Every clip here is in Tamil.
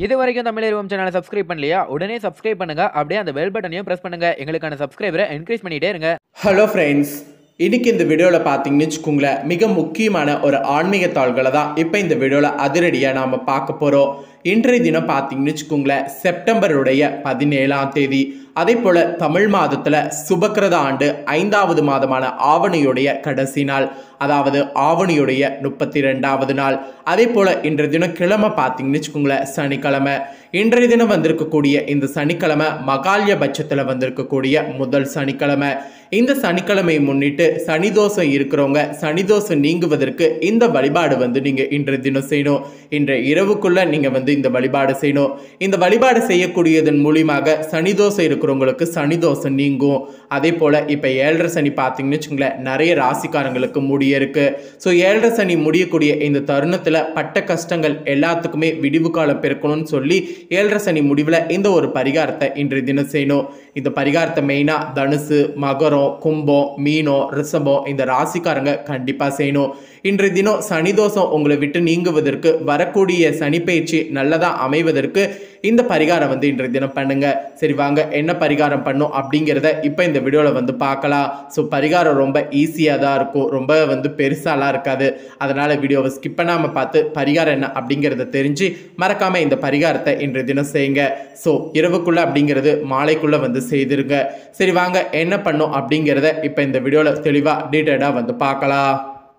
இது வரைக்கும் தமிழ் சேனலை சப்ஸ்கிரைப் பண்ணலையா உடனே சப்ஸ்கிரைப் பண்ணுங்க அப்படியே அந்த பெல் பட்டனையும் பிரஸ் பண்ணுங்க எங்களுக்கான சப்ஸ்கிரைபரை என்கரேஜ் பண்ணிட்டே இருங்க ஹலோ ஃப்ரெண்ட்ஸ் இன்னைக்கு இந்த வீடியோவில் பார்த்தீங்கன்னு வச்சுக்கோங்களேன் மிக முக்கியமான ஒரு ஆன்மீக தாள்களை தான் இப்போ இந்த வீடியோவில் அதிரடியாக நாம் பார்க்க போகிறோம் இன்றைய தினம் பார்த்தீங்கன்னு வச்சுக்கோங்களேன் செப்டம்பருடைய பதினேழாம் தேதி அதே போல் தமிழ் மாதத்தில் சுபக்கிரத ஆண்டு ஐந்தாவது மாதமான ஆவணியுடைய கடைசி நாள் அதாவது ஆவணியுடைய முப்பத்தி ரெண்டாவது நாள் அதே போல் இன்றைய தினம் கிழமை பார்த்தீங்கன்னு வச்சுக்கோங்களேன் சனிக்கிழமை இன்றைய தினம் வந்திருக்கக்கூடிய இந்த சனிக்கிழமை மகாலய பட்சத்தில் வந்திருக்கக்கூடிய முதல் சனிக்கிழமை இந்த சனிக்கிழமையை முன்னிட்டு சனிதோஷம் இருக்கிறவங்க சனிதோஷம் நீங்குவதற்கு இந்த வழிபாடு வந்து நீங்கள் இன்றைய தினம் செய்யணும் இன்றைய இரவுக்குள்ள நீங்கள் வந்து இந்த வழிபாடு செய்யணும் இந்த வழிபாடு செய்யக்கூடியதன் மூலியமாக சனிதோஷம் இருக்கிறவங்களுக்கு சனிதோஷம் நீங்கும் அதே போல் இப்போ ஏழரை சனி பார்த்தீங்கன்னு வச்சுங்களேன் நிறைய ராசிக்காரங்களுக்கு முடிய இருக்கு ஸோ ஏழரை சனி முடியக்கூடிய இந்த தருணத்தில் பட்ட கஷ்டங்கள் எல்லாத்துக்குமே விடிவு காலம் பிறக்கணும்னு சொல்லி ஏழரை சனி முடிவில் இந்த ஒரு பரிகாரத்தை இன்றைய தினம் செய்யணும் இந்த பரிகாரத்தை மெயினாக தனுசு மகரம் கும்பம் மீனம் ரிஷபம் இந்த ராசிக்காரங்க கண்டிப்பாக செய்யணும் இன்றைய தினம் சனிதோஷம் உங்களை விட்டு நீங்குவதற்கு வரக்கூடிய சனிப்பயிற்சி நல்லதாக அமைவதற்கு இந்த பரிகாரம் வந்து இன்றைய தினம் பண்ணுங்க சரி வாங்க என்ன பரிகாரம் பண்ணும் அப்படிங்கிறத இப்போ இந்த வீடியோவில் வந்து பார்க்கலாம் ஸோ பரிகாரம் ரொம்ப ஈஸியாக தான் இருக்கும் ரொம்ப வந்து பெருசாலாம் இருக்காது அதனால் வீடியோவை ஸ்கிப் பண்ணாமல் பார்த்து பரிகாரம் என்ன அப்படிங்கிறத தெரிஞ்சு மறக்காமல் இந்த பரிகாரத்தை இன்றைய தினம் செய்யுங்க ஸோ இரவுக்குள்ளே அப்படிங்கிறது மாலைக்குள்ளே வந்து செய்திருங்க சரி வாங்க என்ன பண்ணும் அப்படிங்கிறத இப்போ இந்த வீடியோவில் தெளிவாக டீட்டெயிலாக வந்து பார்க்கலாம்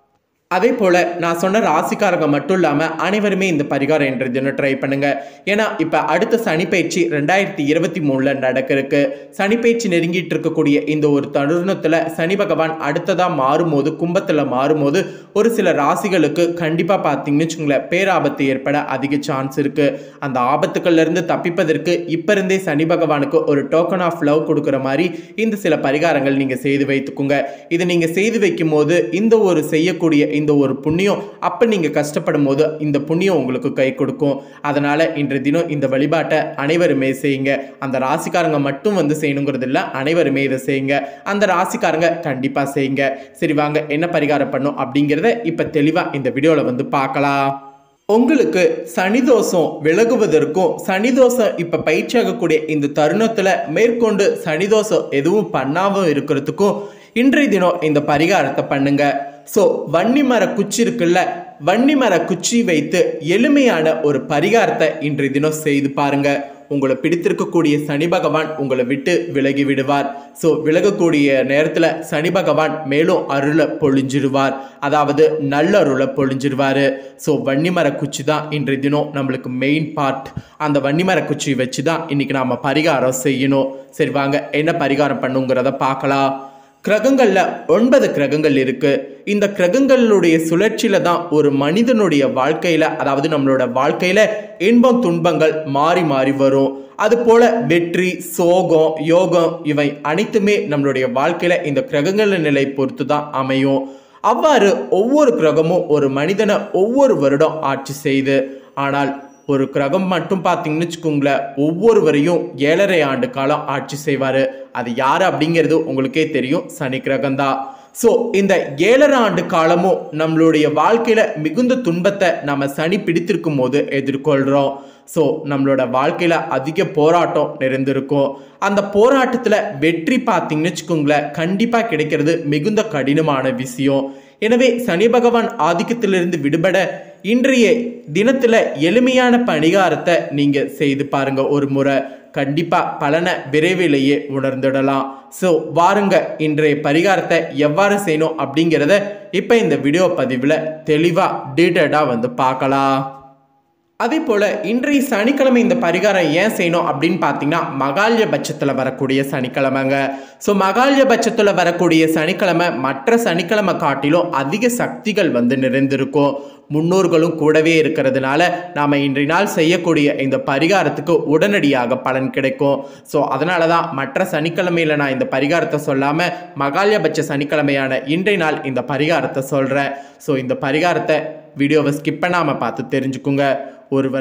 அதே போல் நான் சொன்ன ராசிக்காரங்க மட்டும் இல்லாமல் அனைவருமே இந்த பரிகாரம் என்ற தினம் ட்ரை பண்ணுங்க ஏன்னா இப்போ அடுத்த சனிப்பயிற்சி ரெண்டாயிரத்தி இருபத்தி மூணில் நடக்கிறதுக்கு சனிப்பயிற்சி நெருங்கிட்டு இருக்கக்கூடிய இந்த ஒரு தருணத்தில் சனி பகவான் அடுத்ததாக மாறும்போது கும்பத்தில் மாறும்போது ஒரு சில ராசிகளுக்கு கண்டிப்பாக பார்த்தீங்கன்னு வச்சுங்களேன் பேராபத்து ஏற்பட அதிக சான்ஸ் இருக்குது அந்த ஆபத்துக்கள்லேருந்து தப்பிப்பதற்கு இப்போ இருந்தே சனி பகவானுக்கு ஒரு டோக்கன் ஆஃப் லவ் கொடுக்குற மாதிரி இந்த சில பரிகாரங்கள் நீங்கள் செய்து வைத்துக்குங்க இது நீங்கள் செய்து வைக்கும் போது இந்த ஒரு செய்யக்கூடிய இந்த ஒரு புண்ணியம் அப்போ நீங்கள் கஷ்டப்படும் போது இந்த புண்ணியம் உங்களுக்கு கை கொடுக்கும் அதனால் இன்றைய தினம் இந்த வழிபாட்டை அனைவருமே செய்யுங்க அந்த ராசிக்காரங்க மட்டும் வந்து செய்யணுங்கிறது இல்லை அனைவருமே இதை செய்யுங்க அந்த ராசிக்காரங்க கண்டிப்பாக செய்யுங்க சரி வாங்க என்ன பரிகாரம் பண்ணும் அப்படிங்கிறத இப்போ தெளிவாக இந்த வீடியோவில் வந்து பார்க்கலாம் உங்களுக்கு சனிதோஷம் விலகுவதற்கும் சனிதோஷம் இப்போ பயிற்சியாகக்கூடிய இந்த தருணத்தில் மேற்கொண்டு சனிதோஷம் எதுவும் பண்ணாமல் இருக்கிறதுக்கும் இன்றைய தினம் இந்த பரிகாரத்தை பண்ணுங்க ஸோ வன்னி மர குச்சி இருக்குல்ல வன்னி மர குச்சி வைத்து எளிமையான ஒரு பரிகாரத்தை இன்றைய தினம் செய்து பாருங்க உங்களை பிடித்திருக்கக்கூடிய சனி பகவான் உங்களை விட்டு விலகி விடுவார் ஸோ விலகக்கூடிய நேரத்தில் சனி பகவான் மேலும் அருளை பொழிஞ்சிடுவார் அதாவது நல்ல அருளை பொழிஞ்சிடுவார் ஸோ வன்னிமர குச்சி தான் இன்றைய தினம் நம்மளுக்கு மெயின் பார்ட் அந்த வன்னிமர குச்சி வச்சு தான் இன்றைக்கி நாம் பரிகாரம் செய்யணும் சரி வாங்க என்ன பரிகாரம் பண்ணுங்கிறத பார்க்கலாம் கிரகங்களில் ஒன்பது கிரகங்கள் இருக்கு இந்த கிரகங்களுடைய சுழற்சியில தான் ஒரு மனிதனுடைய வாழ்க்கையில அதாவது நம்மளோட வாழ்க்கையில இன்பம் துன்பங்கள் மாறி மாறி வரும் அது போல வெற்றி சோகம் யோகம் இவை அனைத்துமே நம்மளுடைய வாழ்க்கையில இந்த கிரகங்கள நிலை பொறுத்து தான் அமையும் அவ்வாறு ஒவ்வொரு கிரகமும் ஒரு மனிதனை ஒவ்வொரு வருடம் ஆட்சி செய்து ஆனால் ஒரு கிரகம் மட்டும் பார்த்தீங்கன்னு வச்சுக்கோங்களேன் ஒவ்வொருவரையும் ஏழரை ஆண்டு காலம் ஆட்சி செய்வார் அது யார் அப்படிங்கிறது உங்களுக்கே தெரியும் சனி கிரகம் தான் ஸோ இந்த ஏழரை ஆண்டு காலமும் நம்மளுடைய வாழ்க்கையில் மிகுந்த துன்பத்தை நம்ம சனி பிடித்திருக்கும் போது எதிர்கொள்கிறோம் ஸோ நம்மளோட வாழ்க்கையில் அதிக போராட்டம் நிறைந்திருக்கும் அந்த போராட்டத்தில் வெற்றி பார்த்தீங்கன்னு வச்சுக்கோங்களேன் கண்டிப்பாக கிடைக்கிறது மிகுந்த கடினமான விஷயம் எனவே சனி பகவான் ஆதிக்கத்திலிருந்து விடுபட இன்றைய தினத்தில் எளிமையான பணிகாரத்தை நீங்கள் செய்து பாருங்க ஒரு முறை கண்டிப்பாக பலனை விரைவிலேயே உணர்ந்துடலாம் ஸோ வாருங்க இன்றைய பரிகாரத்தை எவ்வாறு செய்யணும் அப்படிங்கிறத இப்போ இந்த வீடியோ பதிவில் தெளிவாக டீட்டெயிலாக வந்து பார்க்கலாம் அதே போல் இன்றைய சனிக்கிழமை இந்த பரிகாரம் ஏன் செய்யணும் அப்படின்னு பார்த்தீங்கன்னா மகாலய பட்சத்தில் வரக்கூடிய சனிக்கிழமைங்க ஸோ மகாலய பட்சத்தில் வரக்கூடிய சனிக்கிழமை மற்ற சனிக்கிழமை காட்டிலும் அதிக சக்திகள் வந்து நிறைந்திருக்கும் முன்னோர்களும் கூடவே இருக்கிறதுனால நாம் இன்றைய நாள் செய்யக்கூடிய இந்த பரிகாரத்துக்கு உடனடியாக பலன் கிடைக்கும் ஸோ அதனால தான் மற்ற சனிக்கிழமையில் நான் இந்த பரிகாரத்தை சொல்லாமல் மகாலயபட்ச சனிக்கிழமையான இன்றைய நாள் இந்த பரிகாரத்தை சொல்கிறேன் ஸோ இந்த பரிகாரத்தை வீடியோவை ஸ்கிப் பண்ணாமல் பார்த்து தெரிஞ்சுக்குங்க ஒருவர்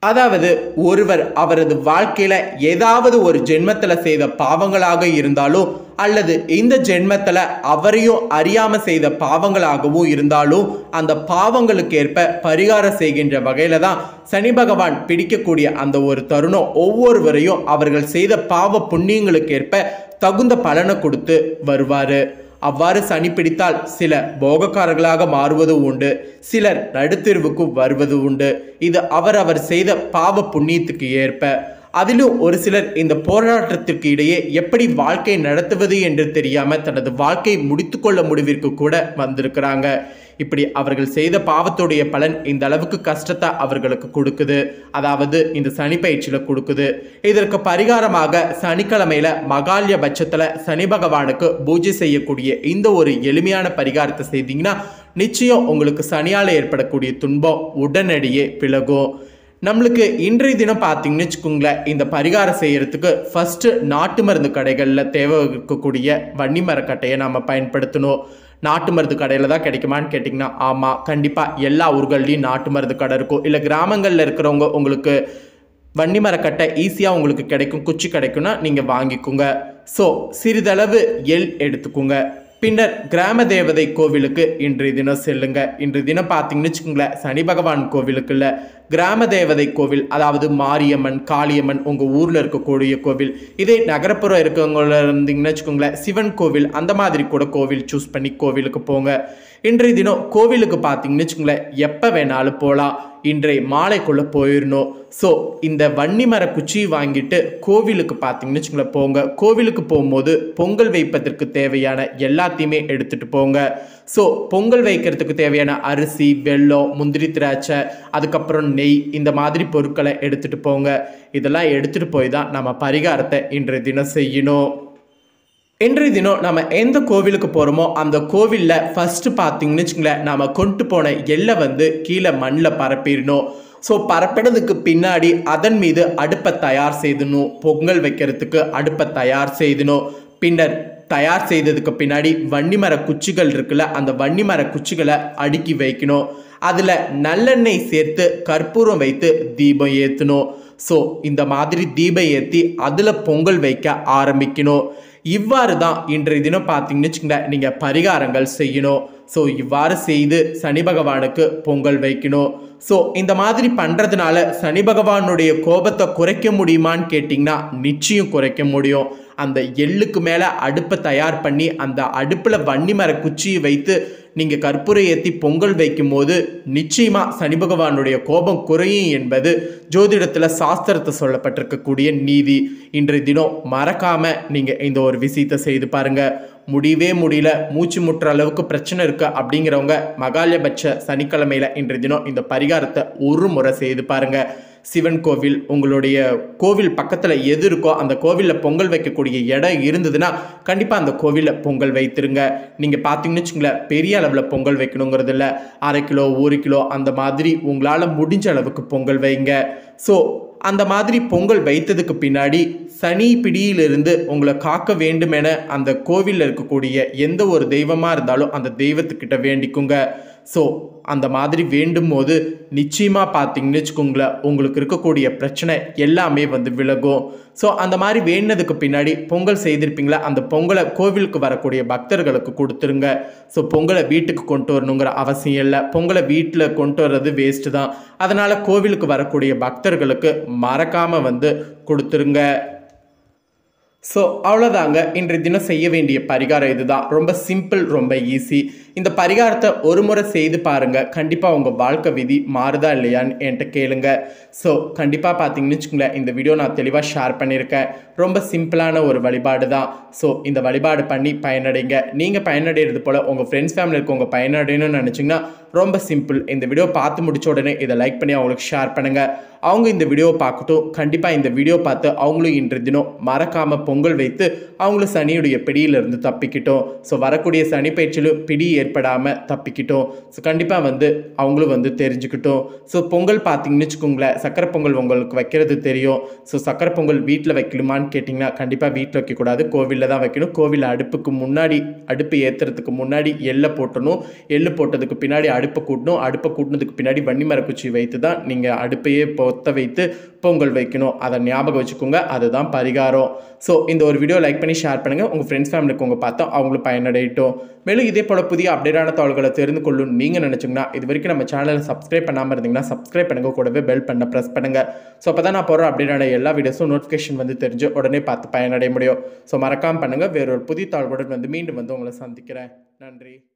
அதாவது ஒருவர் அவரது வாழ்க்கையில ஏதாவது ஒரு ஜென்மத்துல செய்த பாவங்களாக இருந்தாலும் அல்லது இந்த ஜென்மத்துல அவரையும் அறியாம செய்த பாவங்களாகவும் இருந்தாலும் அந்த பாவங்களுக்கு ஏற்ப பரிகாரம் செய்கின்ற வகையில தான் சனி பகவான் பிடிக்கக்கூடிய அந்த ஒரு தருணம் ஒவ்வொருவரையும் அவர்கள் செய்த பாவ புண்ணியங்களுக்கு ஏற்ப தகுந்த பலனை கொடுத்து வருவாரு அவ்வாறு சனி பிடித்தால் சில போகக்காரர்களாக மாறுவது உண்டு சிலர் நடுத்தெருவுக்கு வருவது உண்டு இது அவரவர் செய்த பாவ புண்ணியத்துக்கு ஏற்ப அதிலும் ஒரு சிலர் இந்த போராட்டத்திற்கு இடையே எப்படி வாழ்க்கை நடத்துவது என்று தெரியாம தனது வாழ்க்கையை முடித்துக்கொள்ள முடிவிற்கு கூட வந்திருக்கிறாங்க இப்படி அவர்கள் செய்த பாவத்துடைய பலன் இந்த அளவுக்கு கஷ்டத்தை அவர்களுக்கு கொடுக்குது அதாவது இந்த சனி பயிற்சியில கொடுக்குது இதற்கு பரிகாரமாக சனிக்கிழமையில மகாலய பட்சத்துல சனி பகவானுக்கு பூஜை செய்யக்கூடிய இந்த ஒரு எளிமையான பரிகாரத்தை செய்தீங்கன்னா நிச்சயம் உங்களுக்கு சனியால் ஏற்படக்கூடிய துன்பம் உடனடியே விலகும் நம்மளுக்கு இன்றைய தினம் பார்த்தீங்கன்னு வச்சுக்கோங்களேன் இந்த பரிகாரம் செய்யறதுக்கு ஃபர்ஸ்ட் நாட்டு மருந்து கடைகளில் தேவை இருக்கக்கூடிய வன்னி மரக்கட்டையை நம்ம பயன்படுத்தணும் நாட்டு மருந்து கடையில் தான் கிடைக்குமான்னு கேட்டிங்கன்னா ஆமாம் கண்டிப்பாக எல்லா ஊர்கள்லையும் நாட்டு மருந்து கடை இருக்கும் இல்லை கிராமங்களில் இருக்கிறவங்க உங்களுக்கு வன்னி மரக்கட்டை ஈஸியாக உங்களுக்கு கிடைக்கும் குச்சி கிடைக்கும்னா நீங்கள் வாங்கிக்கோங்க ஸோ சிறிதளவு எள் எடுத்துக்கோங்க பின்னர் கிராம தேவதை கோவிலுக்கு இன்றைய தினம் செல்லுங்க இன்றைய தினம் பார்த்தீங்கன்னு வச்சுக்கோங்களேன் சனி பகவான் கோவிலுக்கு இல்லை கிராம தேவதை கோவில் அதாவது மாரியம்மன் காளியம்மன் உங்கள் ஊரில் இருக்கக்கூடிய கோவில் இதே நகரப்புறம் இருக்கவங்கள இருந்தீங்கன்னு வச்சுக்கோங்களேன் சிவன் கோவில் அந்த மாதிரி கூட கோவில் சூஸ் பண்ணி கோவிலுக்கு போங்க இன்றைய தினம் கோவிலுக்கு பார்த்தீங்கன்னு வச்சுக்கோங்களேன் எப்போ வேணாலும் போகலாம் இன்றைய மாலைக்குள்ளே போயிடணும் ஸோ இந்த வன்னி மர குச்சி வாங்கிட்டு கோவிலுக்கு பார்த்தீங்கன்னு வச்சுக்கோங்களேன் போங்க கோவிலுக்கு போகும்போது பொங்கல் வைப்பதற்கு தேவையான எல்லாத்தையுமே எடுத்துகிட்டு போங்க ஸோ பொங்கல் வைக்கிறதுக்கு தேவையான அரிசி வெல்லம் முந்திரி திராட்சை அதுக்கப்புறம் நெய் இந்த மாதிரி பொருட்களை எடுத்துகிட்டு போங்க இதெல்லாம் எடுத்துகிட்டு போய் தான் நம்ம பரிகாரத்தை இன்றைய தினம் செய்யணும் இன்றைய தினம் நம்ம எந்த கோவிலுக்கு போகிறோமோ அந்த கோவிலில் ஃபஸ்ட்டு பார்த்தீங்கன்னு வச்சுங்களேன் நம்ம கொண்டு போன எல்லை வந்து கீழே மண்ணில் பரப்பிடணும் ஸோ பரப்பினதுக்கு பின்னாடி அதன் மீது அடுப்பை தயார் செய்தணும் பொங்கல் வைக்கிறதுக்கு அடுப்பை தயார் செய்தணும் பின்னர் தயார் செய்ததுக்கு பின்னாடி வன்னிமர குச்சிகள் இருக்குல்ல அந்த வன்னிமர குச்சிகளை அடுக்கி வைக்கணும் அதில் நல்லெண்ணெய் சேர்த்து கற்பூரம் வைத்து தீபம் ஏற்றணும் ஸோ இந்த மாதிரி தீபம் ஏற்றி அதில் பொங்கல் வைக்க ஆரம்பிக்கணும் இவ்வாறு தான் இன்றைய தினம் பார்த்தீங்கன்னு வச்சுங்களேன் நீங்கள் பரிகாரங்கள் செய்யணும் ஸோ இவ்வாறு செய்து சனி பகவானுக்கு பொங்கல் வைக்கணும் ஸோ இந்த மாதிரி பண்ணுறதுனால சனி பகவானுடைய கோபத்தை குறைக்க முடியுமான்னு கேட்டிங்கன்னா நிச்சயம் குறைக்க முடியும் அந்த எள்ளுக்கு மேலே அடுப்பை தயார் பண்ணி அந்த அடுப்பில் வன்னி மர குச்சியை வைத்து நீங்கள் கற்பூரம் ஏற்றி பொங்கல் வைக்கும்போது நிச்சயமாக சனி பகவானுடைய கோபம் குறையும் என்பது ஜோதிடத்தில் சாஸ்திரத்தை சொல்லப்பட்டிருக்கக்கூடிய நீதி இன்றைய தினம் மறக்காமல் நீங்கள் இந்த ஒரு விஷயத்தை செய்து பாருங்கள் முடியவே முடியல மூச்சு முட்டுற அளவுக்கு பிரச்சனை இருக்கு அப்படிங்கிறவங்க மகாலயபட்ச சனிக்கிழமையில இன்றைய தினம் இந்த பரிகாரத்தை ஒரு முறை செய்து பாருங்க சிவன் கோவில் உங்களுடைய கோவில் பக்கத்தில் எது இருக்கோ அந்த கோவிலில் பொங்கல் வைக்கக்கூடிய இடம் இருந்ததுன்னா கண்டிப்பாக அந்த கோவிலில் பொங்கல் வைத்திருங்க நீங்கள் பார்த்தீங்கன்னு வச்சுங்களேன் பெரிய அளவில் பொங்கல் வைக்கணுங்கிறது இல்லை அரை கிலோ ஒரு கிலோ அந்த மாதிரி உங்களால் முடிஞ்ச அளவுக்கு பொங்கல் வைங்க ஸோ அந்த மாதிரி பொங்கல் வைத்ததுக்கு பின்னாடி சனி பிடியிலிருந்து உங்களை காக்க வேண்டுமென அந்த கோவிலில் இருக்கக்கூடிய எந்த ஒரு தெய்வமாக இருந்தாலும் அந்த தெய்வத்துக்கிட்ட வேண்டிக்குங்க ஸோ அந்த மாதிரி வேண்டும் போது நிச்சயமாக பார்த்தீங்கன்னு வச்சுக்கோங்களேன் உங்களுக்கு இருக்கக்கூடிய பிரச்சனை எல்லாமே வந்து விலகும் ஸோ அந்த மாதிரி வேண்டினதுக்கு பின்னாடி பொங்கல் செய்திருப்பீங்களா அந்த பொங்கலை கோவிலுக்கு வரக்கூடிய பக்தர்களுக்கு கொடுத்துருங்க ஸோ பொங்கலை வீட்டுக்கு கொண்டு வரணுங்கிற அவசியம் இல்லை பொங்கலை வீட்டில் கொண்டு வர்றது வேஸ்ட்டு தான் அதனால் கோவிலுக்கு வரக்கூடிய பக்தர்களுக்கு மறக்காமல் வந்து கொடுத்துருங்க ஸோ அவ்வளோதாங்க இன்றைய தினம் செய்ய வேண்டிய பரிகாரம் இதுதான் ரொம்ப சிம்பிள் ரொம்ப ஈஸி இந்த பரிகாரத்தை ஒரு முறை செய்து பாருங்க கண்டிப்பாக உங்கள் வாழ்க்கை விதி மாறுதா இல்லையான்னு என்கிட்ட கேளுங்க ஸோ கண்டிப்பாக பார்த்தீங்கன்னு வச்சுக்கோங்களேன் இந்த வீடியோ நான் தெளிவாக ஷேர் பண்ணியிருக்கேன் ரொம்ப சிம்பிளான ஒரு வழிபாடு தான் ஸோ இந்த வழிபாடு பண்ணி பயனடைங்க நீங்கள் பயனடைகிறது போல் உங்கள் ஃப்ரெண்ட்ஸ் ஃபேமிலி இருக்கவங்க பயனடையணும்னு நினச்சிங்கன்னா ரொம்ப சிம்பிள் இந்த வீடியோ பார்த்து முடிச்ச உடனே இதை லைக் பண்ணி அவங்களுக்கு ஷேர் பண்ணுங்கள் அவங்க இந்த வீடியோவை பார்க்கட்டும் கண்டிப்பாக இந்த வீடியோ பார்த்து அவங்களும் இன்று தினம் மறக்காமல் பொங்கல் வைத்து அவங்களும் சனியுடைய பிடியிலிருந்து தப்பிக்கிட்டோம் ஸோ வரக்கூடிய சனி பயிற்சியிலும் பிடி ஏற்படாமல் தப்பிக்கிட்டோம் ஸோ கண்டிப்பாக வந்து அவங்களும் வந்து தெரிஞ்சுக்கிட்டோம் ஸோ பொங்கல் பார்த்தீங்கன்னு வச்சுக்கோங்களேன் சக்கரை பொங்கல் உங்களுக்கு வைக்கிறது தெரியும் ஸோ சக்கரை பொங்கல் வீட்டில் வைக்கணுமான்னு கேட்டிங்கன்னா கண்டிப்பாக வீட்டில் வைக்கக்கூடாது கோவிலில் தான் வைக்கணும் கோவில் அடுப்புக்கு முன்னாடி அடுப்பு ஏற்றுறதுக்கு முன்னாடி எள்ளை போட்டணும் எள்ளு போட்டதுக்கு பின்னாடி அடுப்பை கூட்டணும் அடுப்பை கூட்டினதுக்கு பின்னாடி வன்னிமரக்குச்சி வைத்து தான் நீங்கள் அடுப்பையே பொத்த வைத்து பொங்கல் வைக்கணும் அதை ஞாபகம் வச்சுக்கோங்க அதுதான் பரிகாரம் ஸோ இந்த ஒரு வீடியோ லைக் பண்ணி ஷேர் பண்ணுங்கள் உங்கள் ஃப்ரெண்ட்ஸ் ஃபேமிலிக்கு உங்கள் பார்த்தா அவங்களும் பயனடையட்டும் மேலும் இதே போல் புதிய அப்டேட்டான தகவல்களை தெரிந்து கொள்ளும் நீங்கள் நினச்சிங்கன்னா இது வரைக்கும் நம்ம சேனலை சப்ஸ்கிரைப் பண்ணாமல் இருந்தீங்கன்னா சப்ஸ்கிரைப் பண்ணுங்க கூடவே பெல் பண்ண ப்ரெஸ் பண்ணுங்கள் ஸோ அப்போ தான் நான் போகிற அப்டேட்டான எல்லா வீடியோஸும் நோட்டிஃபிகேஷன் வந்து தெரிஞ்சு உடனே பார்த்து பயனடைய முடியும் ஸோ மறக்காமல் பண்ணுங்கள் வேறொரு புதிய தகவலுடன் வந்து மீண்டும் வந்து உங்களை சந்திக்கிறேன் நன்றி